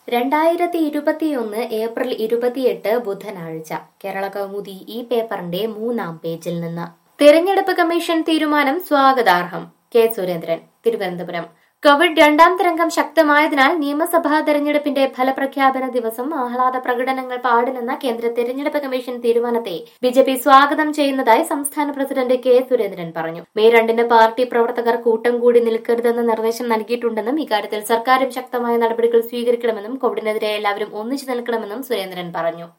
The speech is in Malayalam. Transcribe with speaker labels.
Speaker 1: രണ്ടായിരത്തി ഇരുപത്തിയൊന്ന് ഏപ്രിൽ ഇരുപത്തിയെട്ട് ബുധനാഴ്ച കേരള കൗമുദി ഈ പേപ്പറിന്റെ മൂന്നാം പേജിൽ നിന്ന് തിരഞ്ഞെടുപ്പ് കമ്മീഷൻ തീരുമാനം സ്വാഗതാർഹം കെ സുരേന്ദ്രൻ തിരുവനന്തപുരം കോവിഡ് രണ്ടാം തരംഗം ശക്തമായതിനാൽ നിയമസഭാ തെരഞ്ഞെടുപ്പിന്റെ ഫലപ്രഖ്യാപന ദിവസം ആഹ്ലാദ പ്രകടനങ്ങൾ പാടില്ലെന്ന കേന്ദ്ര തെരഞ്ഞെടുപ്പ് കമ്മീഷൻ തീരുമാനത്തെ ബി ജെ പി സ്വാഗതം ചെയ്യുന്നതായി സംസ്ഥാന പ്രസിഡന്റ് കെ സുരേന്ദ്രൻ പറഞ്ഞു മെയ് രണ്ടിന് പാർട്ടി പ്രവർത്തകർ കൂട്ടം കൂടി നിൽക്കരുതെന്ന നിർദ്ദേശം നൽകിയിട്ടുണ്ടെന്നും ഇക്കാര്യത്തിൽ സർക്കാരും ശക്തമായ നടപടികൾ സ്വീകരിക്കണമെന്നും കോവിഡിനെതിരെ എല്ലാവരും ഒന്നിച്ചു നിൽക്കണമെന്നും സുരേന്ദ്രൻ പറഞ്ഞു